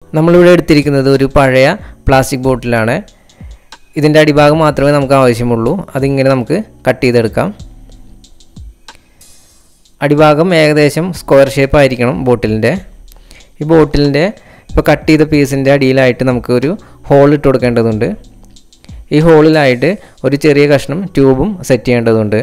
നമ്മളിവിടെ എടുത്തിരിക്കുന്നത് ഒരു പഴയ പ്ലാസ്റ്റിക് ബോട്ടിലാണ് ഇതിൻ്റെ അടിഭാഗം മാത്രമേ നമുക്ക് ആവശ്യമുള്ളൂ അതിങ്ങനെ നമുക്ക് കട്ട് ചെയ്തെടുക്കാം അടിഭാഗം ഏകദേശം സ്ക്വയർ ഷേപ്പ് ആയിരിക്കണം ബോട്ടിലിൻ്റെ ഈ ബോട്ടിലിൻ്റെ ഇപ്പോൾ കട്ട് ചെയ്ത പീസിൻ്റെ അടിയിലായിട്ട് നമുക്ക് ഒരു ഹോൾ ഇട്ട് കൊടുക്കേണ്ടതുണ്ട് ഈ ഹോളിലായിട്ട് ഒരു ചെറിയ കഷ്ണം ട്യൂബും സെറ്റ് ചെയ്യേണ്ടതുണ്ട്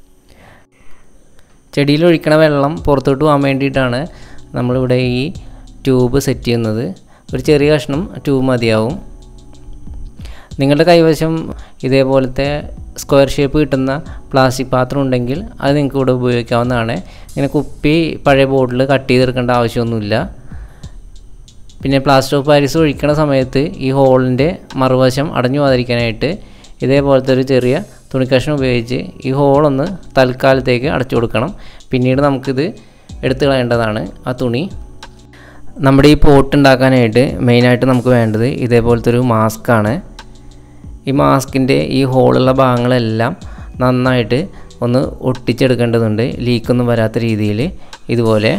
ചെടിയിൽ ഒഴിക്കണ വെള്ളം പുറത്തോട്ട് പോകാൻ വേണ്ടിയിട്ടാണ് നമ്മളിവിടെ ഈ ട്യൂബ് സെറ്റ് ചെയ്യുന്നത് ഒരു ചെറിയ കഷ്ണം ട്യൂബ് മതിയാവും നിങ്ങളുടെ കൈവശം ഇതേപോലത്തെ സ്ക്വയർ ഷേപ്പ് കിട്ടുന്ന പ്ലാസ്റ്റിക് പാത്രം ഉണ്ടെങ്കിൽ അത് നിങ്ങൾക്ക് ഇവിടെ ഉപയോഗിക്കാവുന്നതാണ് ഇങ്ങനെ കുപ്പി പഴയ ബോട്ടിൽ കട്ട് ചെയ്തെടുക്കേണ്ട ആവശ്യമൊന്നുമില്ല പിന്നെ പ്ലാസ്റ്റർ ഓഫ് പാരീസ് ഒഴിക്കണ സമയത്ത് ഈ ഹോളിൻ്റെ മറുവശം അടഞ്ഞു പോകാതിരിക്കാനായിട്ട് ഇതേപോലത്തെ ഒരു ചെറിയ തുണിക്കഷ്ണം ഉപയോഗിച്ച് ഈ ഹോളൊന്ന് തൽക്കാലത്തേക്ക് അടച്ചു കൊടുക്കണം പിന്നീട് നമുക്കിത് എടുത്തു കളയേണ്ടതാണ് ആ തുണി നമ്മുടെ ഈ പോട്ട് ഉണ്ടാക്കാനായിട്ട് മെയിനായിട്ട് നമുക്ക് വേണ്ടത് ഇതേപോലത്തെ ഒരു മാസ്കാണ് ഈ മാസ്കിൻ്റെ ഈ ഹോളുള്ള ഭാഗങ്ങളെല്ലാം നന്നായിട്ട് ഒന്ന് ഒട്ടിച്ചെടുക്കേണ്ടതുണ്ട് ലീക്കൊന്നും വരാത്ത രീതിയിൽ ഇതുപോലെ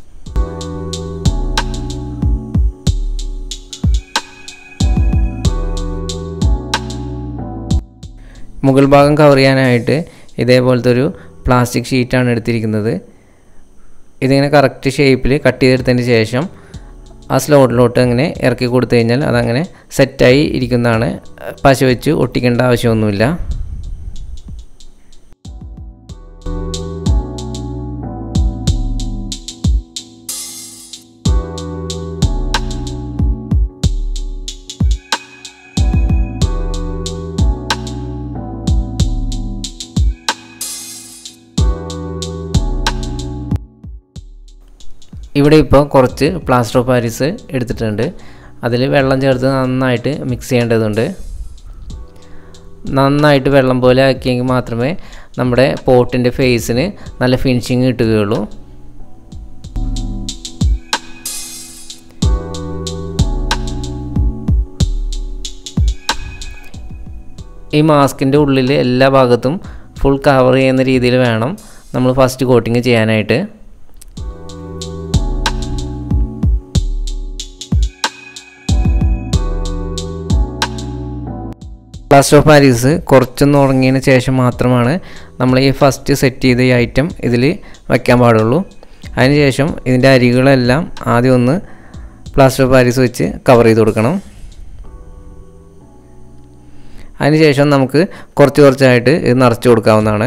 മുകൾ ഭാഗം കവർ ചെയ്യാനായിട്ട് ഇതേപോലത്തെ ഒരു പ്ലാസ്റ്റിക് ഷീറ്റാണ് എടുത്തിരിക്കുന്നത് ഇതിങ്ങനെ കറക്റ്റ് ഷേപ്പിൽ കട്ട് ചെയ്തെടുത്തതിന് ശേഷം ആ സ്ലോട്ടിലോട്ട് അങ്ങനെ ഇറക്കി കൊടുത്തു കഴിഞ്ഞാൽ അതങ്ങനെ സെറ്റായി ഇരിക്കുന്നതാണ് പശ വെച്ച് ഒട്ടിക്കേണ്ട ആവശ്യമൊന്നുമില്ല ഇവിടെ ഇപ്പോൾ കുറച്ച് പ്ലാസ്റ്റർ ഓഫ് പാരീസ് എടുത്തിട്ടുണ്ട് അതിൽ വെള്ളം ചേർത്ത് നന്നായിട്ട് മിക്സ് ചെയ്യേണ്ടതുണ്ട് നന്നായിട്ട് വെള്ളം പോലെ ആക്കിയെങ്കിൽ മാത്രമേ നമ്മുടെ പോട്ടിൻ്റെ ഫേസിന് നല്ല ഫിനിഷിങ് കിട്ടുകയുള്ളൂ ഈ മാസ്കിൻ്റെ ഉള്ളിൽ എല്ലാ ഭാഗത്തും ഫുൾ കവർ ചെയ്യുന്ന രീതിയിൽ വേണം നമ്മൾ ഫസ്റ്റ് കോട്ടിങ് ചെയ്യാനായിട്ട് പ്ലാസ്റ്റർ ഓഫ് പാരീസ് കുറച്ചൊന്ന് ഉറങ്ങിയതിന് ശേഷം മാത്രമാണ് നമ്മൾ ഈ ഫസ്റ്റ് സെറ്റ് ചെയ്ത ഈ ഐറ്റം ഇതിൽ വയ്ക്കാൻ പാടുള്ളൂ അതിനുശേഷം ഇതിൻ്റെ അരികളെല്ലാം ആദ്യം ഒന്ന് പ്ലാസ്റ്റർ ഓഫ് പാരീസ് വെച്ച് കവർ ചെയ്ത് കൊടുക്കണം അതിനുശേഷം നമുക്ക് കുറച്ച് കുറച്ചായിട്ട് ഇത് നിറച്ച് കൊടുക്കാവുന്നതാണ്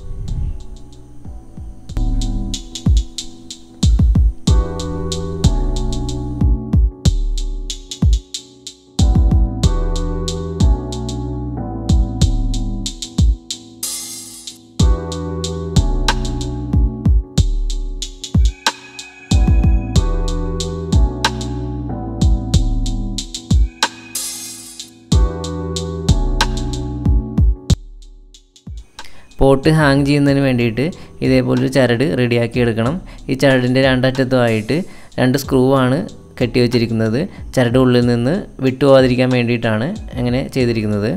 പോട്ട് ഹാങ് ചെയ്യുന്നതിന് വേണ്ടിയിട്ട് ഇതേപോലൊരു ചരട് റെഡിയാക്കി എടുക്കണം ഈ ചരടിൻ്റെ രണ്ടറ്റത്തുമായിട്ട് രണ്ട് സ്ക്രൂ ആണ് കെട്ടി വെച്ചിരിക്കുന്നത് ചരട് ഉള്ളിൽ നിന്ന് വിട്ടുപോകാതിരിക്കാൻ വേണ്ടിയിട്ടാണ് അങ്ങനെ ചെയ്തിരിക്കുന്നത്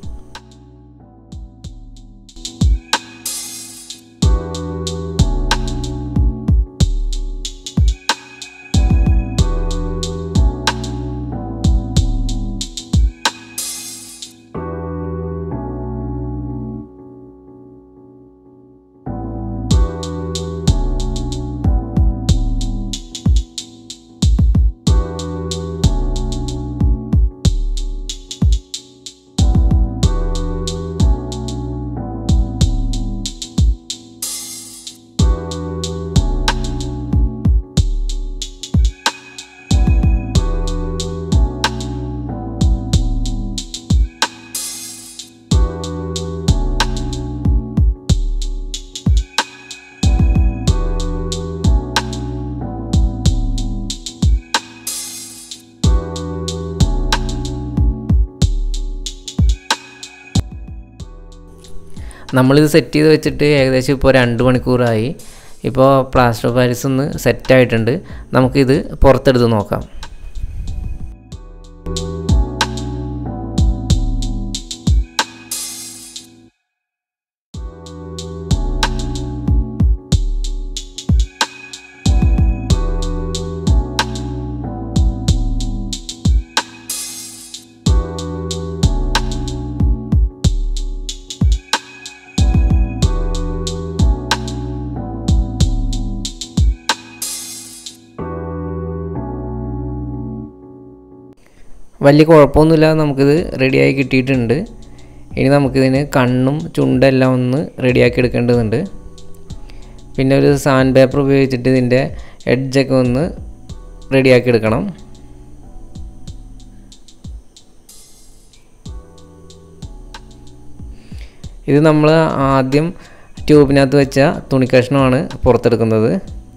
നമ്മളിത് സെറ്റ് ചെയ്ത് വെച്ചിട്ട് ഏകദേശം ഇപ്പോൾ രണ്ട് മണിക്കൂറായി ഇപ്പോൾ പ്ലാസ്റ്റർ ഓഫ് പാരീസ് ഒന്ന് സെറ്റായിട്ടുണ്ട് നമുക്കിത് പുറത്തെടുത്ത് നോക്കാം വലിയ കുഴപ്പമൊന്നുമില്ലാതെ നമുക്കിത് റെഡിയായി കിട്ടിയിട്ടുണ്ട് ഇനി നമുക്കിതിന് കണ്ണും ചുണ്ടെല്ലാം ഒന്ന് റെഡിയാക്കി എടുക്കേണ്ടതുണ്ട് പിന്നെ ഒരു സാൻഡ് പേപ്പർ ഉപയോഗിച്ചിട്ട് ഇതിൻ്റെ എഡ്ജൊക്കെ ഒന്ന് റെഡിയാക്കി എടുക്കണം ഇത് നമ്മൾ ആദ്യം ട്യൂബിനകത്ത് വെച്ച തുണിക്കഷ്ണമാണ് പുറത്തെടുക്കുന്നത്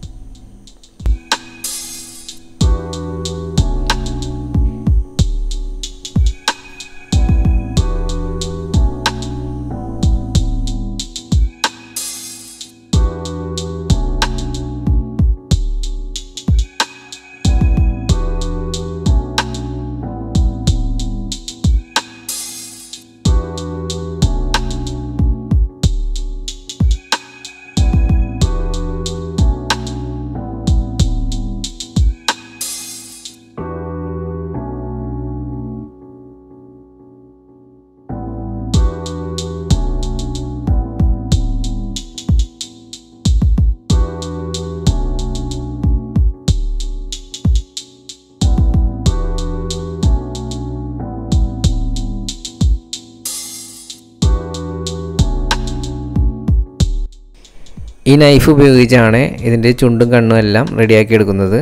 ഈ നൈഫ് ഉപയോഗിച്ചാണ് ഇതിൻ്റെ ചുണ്ടും കണ്ണും എല്ലാം റെഡിയാക്കി എടുക്കുന്നത്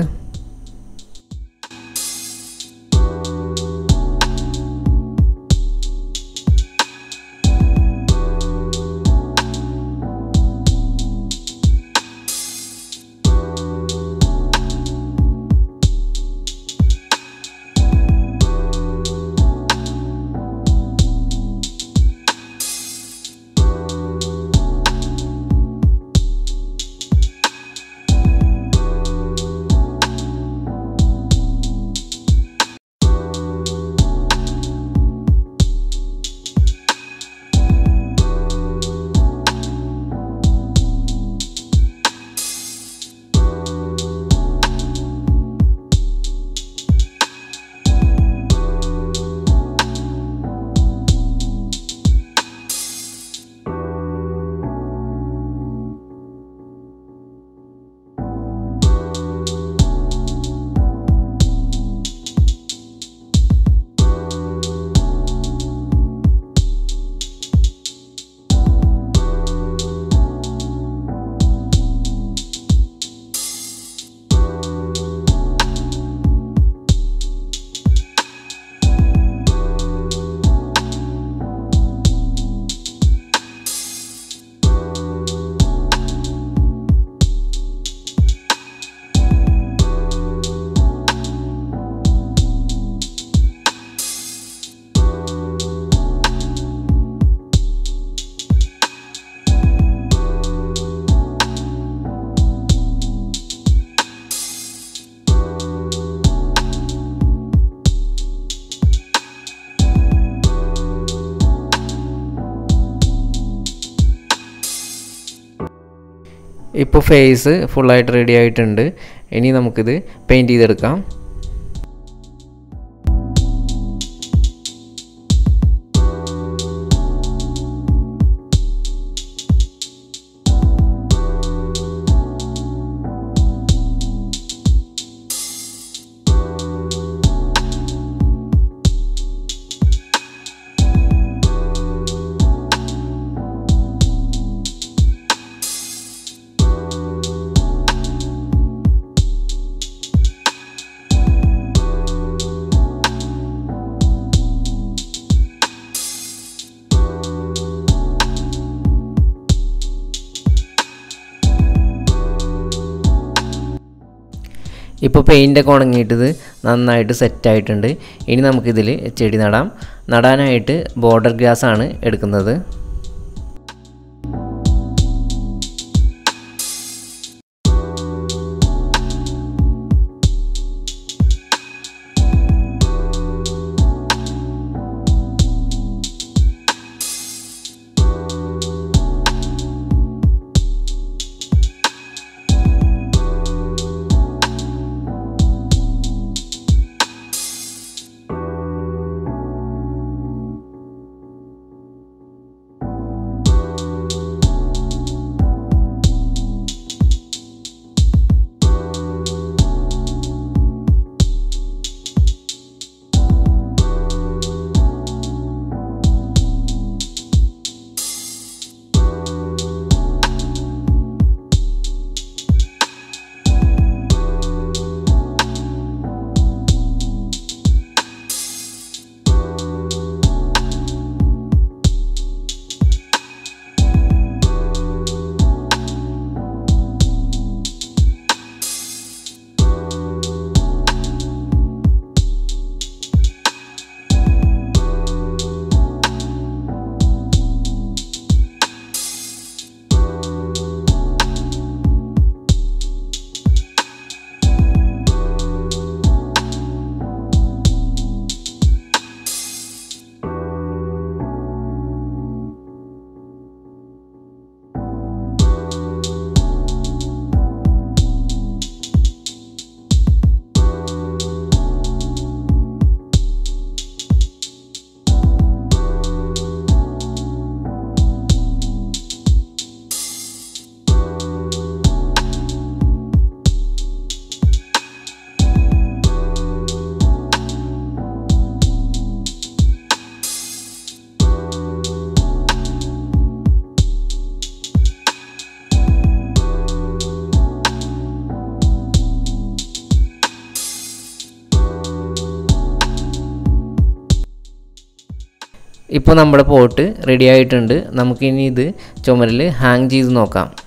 ഇപ്പോൾ ഫേസ് ഫുള്ളായിട്ട് റെഡി ആയിട്ടുണ്ട് ഇനി നമുക്കിത് പെയിൻറ്റ് ചെയ്തെടുക്കാം ഇപ്പോൾ പെയിൻ്റൊക്കെ ഉണങ്ങിയിട്ടത് നന്നായിട്ട് സെറ്റായിട്ടുണ്ട് ഇനി നമുക്കിതിൽ ചെടി നടാം നടാനായിട്ട് ബോർഡർ ഗ്രാസ് ആണ് എടുക്കുന്നത് ഇപ്പോൾ നമ്മുടെ പോട്ട് റെഡി ആയിട്ടുണ്ട് നമുക്കിനി ഇത് ചുമരിൽ ഹാങ് ചെയ്ത് നോക്കാം